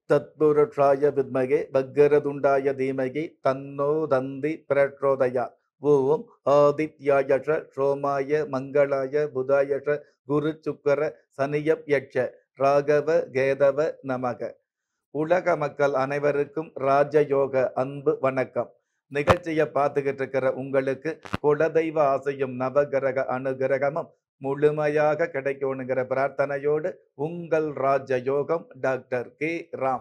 தத்புருஷாய வித்மகே பக்கரதுண்டாய தீமகி தன்னோ தந்தி பிரச்சோதயா ஓம் ஆதித்யாயஷ சோமாய மங்களாய புதாயஷ குரு சுக்கர சனியப் யட்ச ராகவ கேதவ நமக உலக மக்கள் அனைவருக்கும் ராஜயோக அன்பு வணக்கம் நிகழ்ச்சியை பார்த்துக்கிட்டு இருக்கிற உங்களுக்கு குலதெய்வ ஆசையும் நவகிரக அனுகிரகமும் முழுமையாக கிடைக்கணுங்கிற பிரார்த்தனையோடு உங்கள் ராஜயோகம் டாக்டர் கே ராம்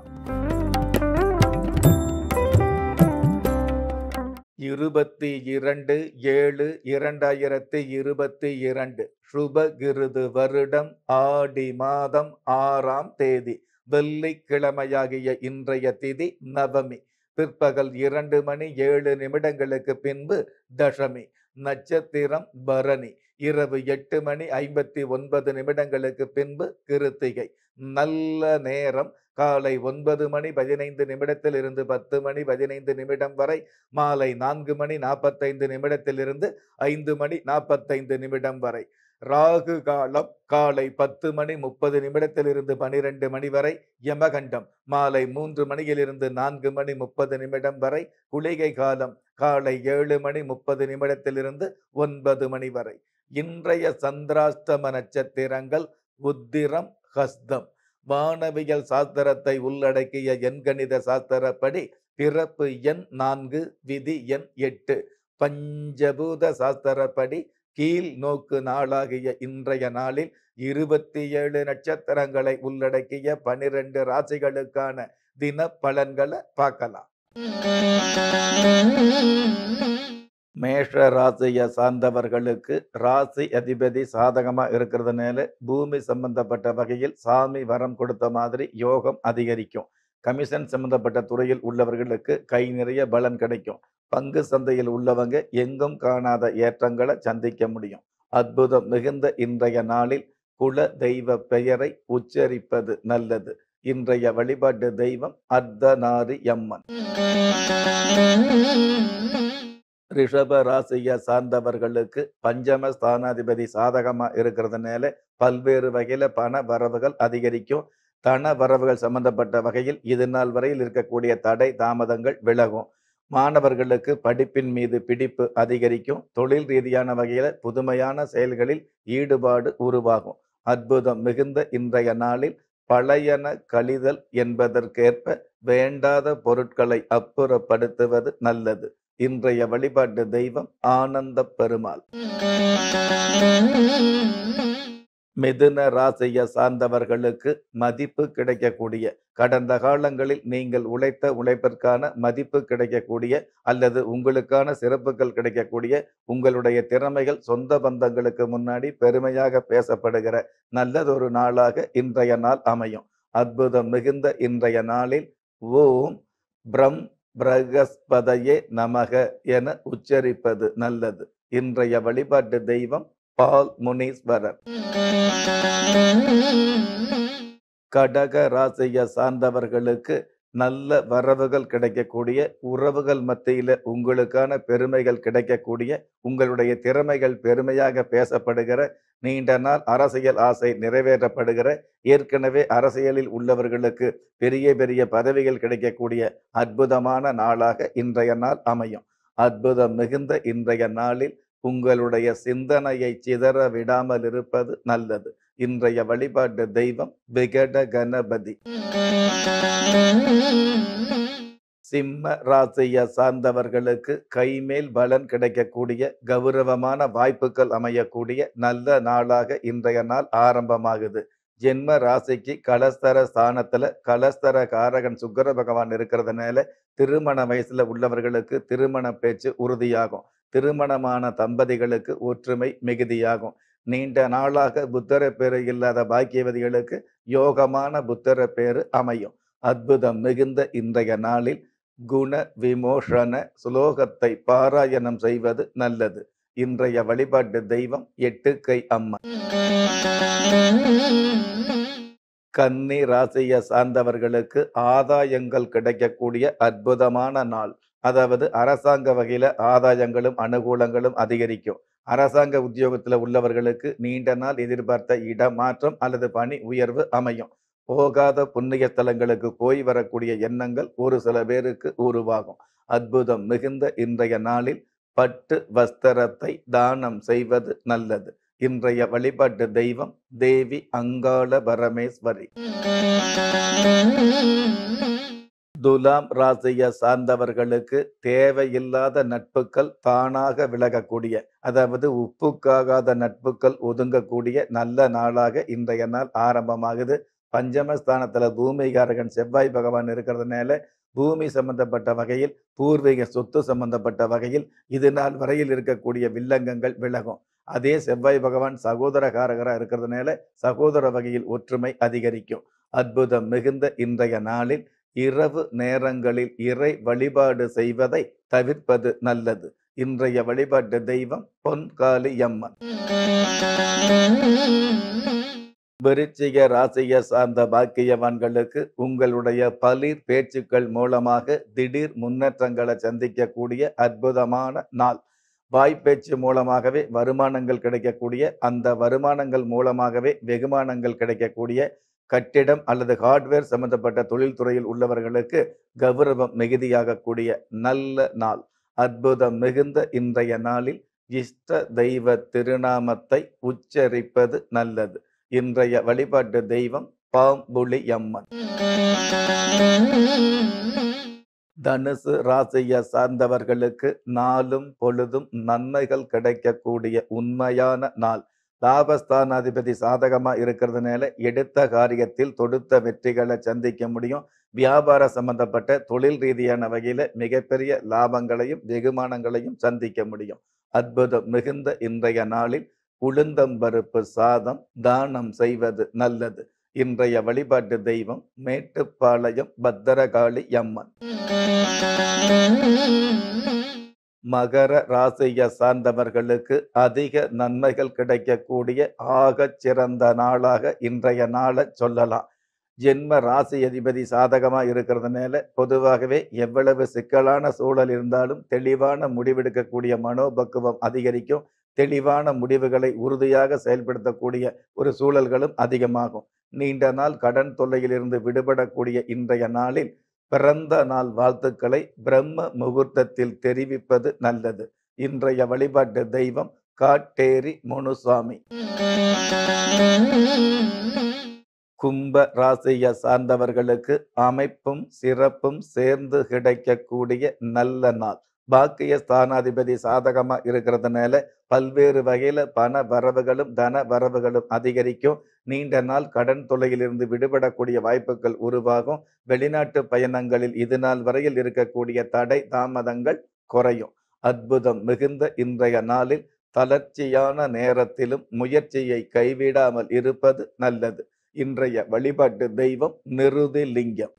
இருபத்தி இரண்டு ஏழு இரண்டாயிரத்தி இருபத்தி இரண்டு சுபகிருது வருடம் ஆடி மாதம் ஆறாம் தேதி வெள்ளிக்கிழமையாகிய இன்றைய திதி நவமி பிற்பகல் இரண்டு மணி ஏழு நிமிடங்களுக்கு பின்பு தசமி நட்சத்திரம் பரணி இரவு எட்டு மணி ஐம்பத்தி ஒன்பது நிமிடங்களுக்கு பின்பு கிருத்திகை நல்ல நேரம் காலை ஒன்பது மணி பதினைந்து நிமிடத்தில் இருந்து பத்து மணி பதினைந்து நிமிடம் வரை மாலை நான்கு மணி நாற்பத்தைந்து நிமிடத்திலிருந்து ஐந்து மணி நாற்பத்தைந்து நிமிடம் வரை ராகு காலம் காலை பத்து மணி முப்பது நிமிடத்திலிருந்து பனிரெண்டு மணி வரை யமகண்டம் மாலை மூன்று மணியிலிருந்து நான்கு மணி முப்பது நிமிடம் வரை குளிகை காலம் காலை ஏழு மணி முப்பது நிமிடத்திலிருந்து ஒன்பது மணி வரை இன்றைய சந்திராஷ்டம நட்சத்திரங்கள் உத்திரம் ஹஸ்தம் வானவியல் சாஸ்திரத்தை உள்ளடக்கிய எண்கணித சாஸ்திரப்படி பிறப்பு எண் நான்கு விதி எண் எட்டு பஞ்சபூத சாஸ்திரப்படி கீழ் நோக்கு நாளாகிய இன்றைய நாளில் இருபத்தி ஏழு நட்சத்திரங்களை உள்ளடக்கிய பனிரெண்டு ராசிகளுக்கான தின பலன்களை பார்க்கலாம் மேஷ ராசியை சார்ந்தவர்களுக்கு ராசி அதிபதி சாதகமா இருக்கிறதுனால பூமி சம்பந்தப்பட்ட வகையில் சாமி வரம் கொடுத்த மாதிரி யோகம் அதிகரிக்கும் கமிஷன் சம்பந்தப்பட்ட துறையில் உள்ளவர்களுக்கு கை நிறைய பலன் கிடைக்கும் பங்கு சந்தையில் உள்ளவங்க எங்கும் காணாத ஏற்றங்களை சந்திக்க முடியும் அற்புதம் மிகுந்த இன்றைய நாளில் குல தெய்வ பெயரை உச்சரிப்பது நல்லது இன்றைய வழிபாட்டு தெய்வம் அர்த்தநாரி அம்மன் ரிஷப ராசியை சார்ந்தவர்களுக்கு பஞ்சம ஸ்தானாதிபதி சாதகமா இருக்கிறதுனால பல்வேறு வகையில பண வரவுகள் அதிகரிக்கும் தன வரவுகள் சம்பந்தப்பட்ட வகையில் இது நாள் வரையில் இருக்கக்கூடிய தடை தாமதங்கள் விலகும் மாணவர்களுக்கு படிப்பின் மீது பிடிப்பு அதிகரிக்கும் தொழில் ரீதியான வகையில புதுமையான செயல்களில் ஈடுபாடு உருவாகும் அற்புதம் மிகுந்த இன்றைய நாளில் பழையன கழிதல் என்பதற்கேற்ப வேண்டாத பொருட்களை அப்புறப்படுத்துவது நல்லது இன்றைய வழிபாட்டு தெய்வம் ஆனந்த பெருமாள் மிதுன ராசியை சார்ந்தவர்களுக்கு மதிப்பு கிடைக்கக்கூடிய கடந்த காலங்களில் நீங்கள் உழைத்த உழைப்பிற்கான மதிப்பு கிடைக்கக்கூடிய அல்லது உங்களுக்கான சிறப்புகள் கிடைக்கக்கூடிய உங்களுடைய திறமைகள் சொந்த பந்தங்களுக்கு முன்னாடி பெருமையாக பேசப்படுகிற நல்லதொரு நாளாக இன்றைய நாள் அமையும் அற்புதம் மிகுந்த இன்றைய நாளில் ஓம் பிரம் பிரகஸ்பதையே நமக என உச்சரிப்பது நல்லது இன்றைய வழிபாட்டு தெய்வம் பால் முனீஸ்வரர் கடக ராசியை சார்ந்தவர்களுக்கு நல்ல வரவுகள் கிடைக்கக்கூடிய உறவுகள் மத்தியில உங்களுக்கான பெருமைகள் கிடைக்கக்கூடிய உங்களுடைய திறமைகள் பெருமையாக பேசப்படுகிற நீண்ட நாள் அரசியல் ஆசை நிறைவேற்றப்படுகிற ஏற்கனவே அரசியலில் உள்ளவர்களுக்கு பெரிய பெரிய பதவிகள் கிடைக்கக்கூடிய அற்புதமான நாளாக இன்றைய நாள் அமையும் அற்புதம் மிகுந்த இன்றைய நாளில் உங்களுடைய சிந்தனையை சிதற விடாமல் இருப்பது நல்லது இன்றைய வழிபாட்டு தெய்வம் விகட கணபதி சிம்ம ராசியை சார்ந்தவர்களுக்கு கைமேல் பலன் கிடைக்கக்கூடிய கௌரவமான வாய்ப்புகள் அமையக்கூடிய நல்ல நாளாக இன்றைய நாள் ஆரம்பமாகுது ஜென்ம ராசிக்கு கலஸ்தர ஸ்தானத்துல கலஸ்தர காரகன் சுக்கர பகவான் இருக்கிறதுனால திருமண வயசுல உள்ளவர்களுக்கு திருமண பேச்சு உறுதியாகும் திருமணமான தம்பதிகளுக்கு ஒற்றுமை மிகுதியாகும் நீண்ட நாளாக புத்தர பேரு இல்லாத பாக்கியவதிகளுக்கு யோகமான புத்தர பேரு அமையும் அற்புதம் மிகுந்த இன்றைய நாளில் குண விமோஷன சுலோகத்தை பாராயணம் செய்வது நல்லது இன்றைய வழிபாட்டு தெய்வம் எட்டுக்கை அம்மன் கன்னி ராசியை சார்ந்தவர்களுக்கு ஆதாயங்கள் கிடைக்கக்கூடிய அற்புதமான நாள் அதாவது அரசாங்க வகையில ஆதாயங்களும் அனுகூலங்களும் அதிகரிக்கும் அரசாங்க உத்தியோகத்துல உள்ளவர்களுக்கு நீண்ட நாள் எதிர்பார்த்த இடமாற்றம் அல்லது பணி உயர்வு அமையும் போகாத புண்ணிய ஸ்தலங்களுக்கு போய் வரக்கூடிய எண்ணங்கள் ஒரு சில பேருக்கு உருவாகும் அற்புதம் மிகுந்த இன்றைய நாளில் பட்டு வஸ்திரத்தை தானம் செய்வது நல்லது இன்றைய வழிபாட்டு தெய்வம் தேவி அங்காள பரமேஸ்வரி துலாம் ராசியை சார்ந்தவர்களுக்கு தேவையில்லாத நட்புகள் தானாக விலகக்கூடிய அதாவது உப்புக்காகாத நட்புகள் ஒதுங்கக்கூடிய நல்ல நாளாக இன்றைய நாள் ஆரம்பமாகுது பஞ்சமஸ்தானத்துல பூமிகாரகன் செவ்வாய் பகவான் இருக்கிறதுனால பூமி சம்பந்தப்பட்ட வகையில் பூர்வீக சொத்து சம்பந்தப்பட்ட வகையில் இது நாள் வரையில் இருக்கக்கூடிய வில்லங்கங்கள் விலகும் அதே செவ்வாய் பகவான் சகோதரகாரகராக இருக்கிறதுனால சகோதர வகையில் ஒற்றுமை அதிகரிக்கும் அற்புதம் மிகுந்த இன்றைய நாளில் இரவு நேரங்களில் இறை வழிபாடு செய்வதை தவிர்ப்பது நல்லது இன்றைய வழிபாட்டு தெய்வம் பொன்காளி அம்மன் விருச்சிக ராசியை சார்ந்த பாக்கியவான்களுக்கு உங்களுடைய பலிர் பேச்சுக்கள் மூலமாக திடீர் முன்னேற்றங்களை சந்திக்கக்கூடிய அற்புதமான நாள் வாய்ப்பேச்சு மூலமாகவே வருமானங்கள் கிடைக்கக்கூடிய அந்த வருமானங்கள் மூலமாகவே வெகுமானங்கள் கிடைக்கக்கூடிய கட்டிடம் அல்லது ஹார்ட்வேர் சம்பந்தப்பட்ட தொழில்துறையில் உள்ளவர்களுக்கு கௌரவம் மிகுதியாகக்கூடிய நல்ல நாள் அற்புதம் மிகுந்த இன்றைய நாளில் இஷ்ட தெய்வ திருநாமத்தை உச்சரிப்பது நல்லது இன்றைய வழிபாட்டு தெய்வம் பாம்புலி அம்மன் தனுசு ராசியை சார்ந்தவர்களுக்கு நாளும் பொழுதும் நன்மைகள் கிடைக்கக்கூடிய உண்மையான நாள் லாபஸ்தானாதிபதி சாதகமா இருக்கிறதுனால எடுத்த காரியத்தில் தொடுத்த வெற்றிகளை சந்திக்க முடியும் வியாபார சம்பந்தப்பட்ட தொழில் ரீதியான வகையில மிகப்பெரிய லாபங்களையும் வெகுமானங்களையும் சந்திக்க முடியும் அற்புதம் மிகுந்த இன்றைய நாளில் உளுந்தம்பருப்பு சாதம் தானம் செய்வது நல்லது இன்றைய வழிபாட்டு தெய்வம் மேட்டுப்பாளையம் பத்திரகாளி அம்மன் மகர ராசியை சார்ந்தவர்களுக்கு அதிக நன்மைகள் கிடைக்கக்கூடிய ஆகச் சிறந்த நாளாக இன்றைய நாளை சொல்லலாம் ஜென்ம ராசி அதிபதி சாதகமா இருக்கிறதுனால பொதுவாகவே எவ்வளவு சிக்கலான சூழல் இருந்தாலும் தெளிவான முடிவெடுக்கக்கூடிய மனோபக்குவம் அதிகரிக்கும் தெளிவான முடிவுகளை உறுதியாக செயல்படுத்தக்கூடிய ஒரு சூழல்களும் அதிகமாகும் நீண்ட நாள் கடன் தொல்லையிலிருந்து விடுபடக்கூடிய இன்றைய நாளில் பிறந்த நாள் வாழ்த்துக்களை பிரம்ம முகூர்த்தத்தில் தெரிவிப்பது நல்லது இன்றைய வழிபாட்டு தெய்வம் காட்டேரி முனுசாமி கும்ப ராசியை சார்ந்தவர்களுக்கு அமைப்பும் சிறப்பும் சேர்ந்து கிடைக்கக்கூடிய நல்ல நாள் பாக்கிய ஸ்தானாதிபதி சாதகமா இருக்கிறதுனால பல்வேறு வகையில பண வரவுகளும் தன வரவுகளும் அதிகரிக்கும் நீண்ட நாள் கடன் தொல்லையிலிருந்து விடுபடக்கூடிய வாய்ப்புகள் உருவாகும் வெளிநாட்டு பயணங்களில் இது நாள் வரையில் இருக்கக்கூடிய தடை தாமதங்கள் குறையும் அற்புதம் மிகுந்த இன்றைய நாளில் தளர்ச்சியான நேரத்திலும் முயற்சியை கைவிடாமல் இருப்பது நல்லது இன்றைய வழிபாட்டு தெய்வம் நிருதி லிங்கம்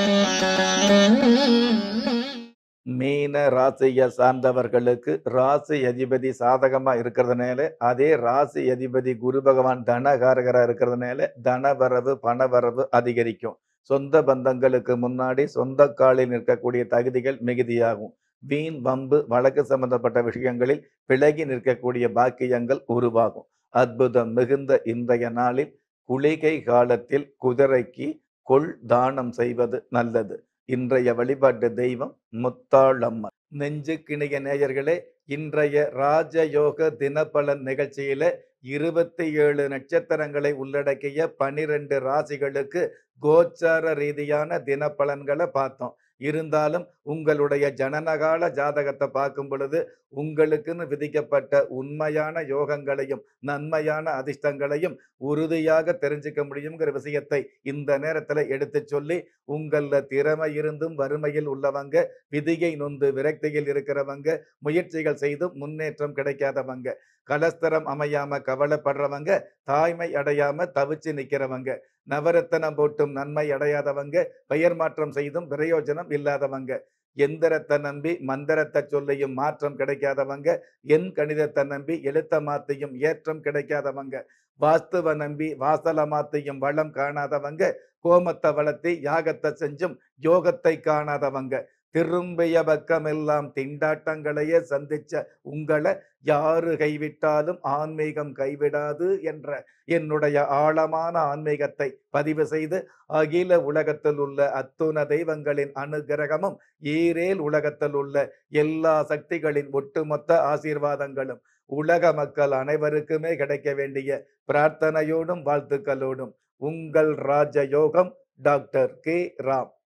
மீன ராசியை சார்ந்தவர்களுக்கு ராசி அதிபதி சாதகமா இருக்கிறதுனால அதே ராசி அதிபதி குரு பகவான் தனகாரகரா இருக்கிறதுனால தனவரவு பணவரவு அதிகரிக்கும் சொந்த பந்தங்களுக்கு முன்னாடி சொந்த காலில் நிற்கக்கூடிய தகுதிகள் மிகுதியாகும் வீண் வம்பு வழக்கு சம்பந்தப்பட்ட விஷயங்களில் விலகி நிற்கக்கூடிய பாக்கியங்கள் உருவாகும் அற்புதம் மிகுந்த இன்றைய நாளில் குளிகை காலத்தில் குதிரைக்கு கொள் தானம் செய்வது நல்லது இன்றைய வழிபாட்டு தெய்வம் முத்தாளம்மன் நெஞ்சு கிணிய நேயர்களே இன்றைய ராஜயோக தினபலன் நிகழ்ச்சியில இருபத்தி ஏழு நட்சத்திரங்களை உள்ளடக்கிய பனிரெண்டு ராசிகளுக்கு கோச்சார ரீதியான தினப்பலன்களை பார்த்தோம் இருந்தாலும் உங்களுடைய ஜனனகால ஜாதகத்தை பார்க்கும் பொழுது உங்களுக்குன்னு விதிக்கப்பட்ட உண்மையான யோகங்களையும் நன்மையான அதிர்ஷ்டங்களையும் உறுதியாக தெரிஞ்சுக்க முடியுங்கிற விஷயத்தை இந்த நேரத்துல எடுத்து சொல்லி உங்கள திறமை இருந்தும் வறுமையில் உள்ளவங்க விதியை நொந்து விரக்தியில் இருக்கிறவங்க முயற்சிகள் செய்தும் முன்னேற்றம் கிடைக்காதவங்க கலஸ்தரம் அமையாம கவலைப்படுறவங்க தாய்மை அடையாம தவிச்சு நிக்கிறவங்க நவரத்தனம் போட்டும் நன்மை அடையாதவங்க பெயர் மாற்றம் செய்தும் பிரயோஜனம் இல்லாதவங்க எந்திரத்தை நம்பி மந்திரத்தை சொல்லியும் மாற்றம் கிடைக்காதவங்க என் கணிதத்தை நம்பி எழுத்த மாத்தையும் ஏற்றம் கிடைக்காதவங்க வாஸ்துவ நம்பி வாசல மாத்தையும் வளம் காணாதவங்க கோமத்தை வளர்த்தி யாகத்தை செஞ்சும் யோகத்தை காணாதவங்க திரும்பிய பக்கமெல்லாம் திண்டாட்டங்களையே சந்திச்ச உங்களை யாரு கைவிட்டாலும் ஆன்மீகம் கைவிடாது என்ற என்னுடைய ஆழமான ஆன்மீகத்தை பதிவு செய்து அகில உலகத்தில் உள்ள அத்துண தெய்வங்களின் அனுகிரகமும் ஈரேல் உலகத்தில் உள்ள எல்லா சக்திகளின் ஒட்டுமொத்த ஆசீர்வாதங்களும் உலக மக்கள் அனைவருக்குமே கிடைக்க வேண்டிய பிரார்த்தனையோடும் வாழ்த்துக்களோடும் உங்கள் ராஜயோகம் டாக்டர் கே ராம்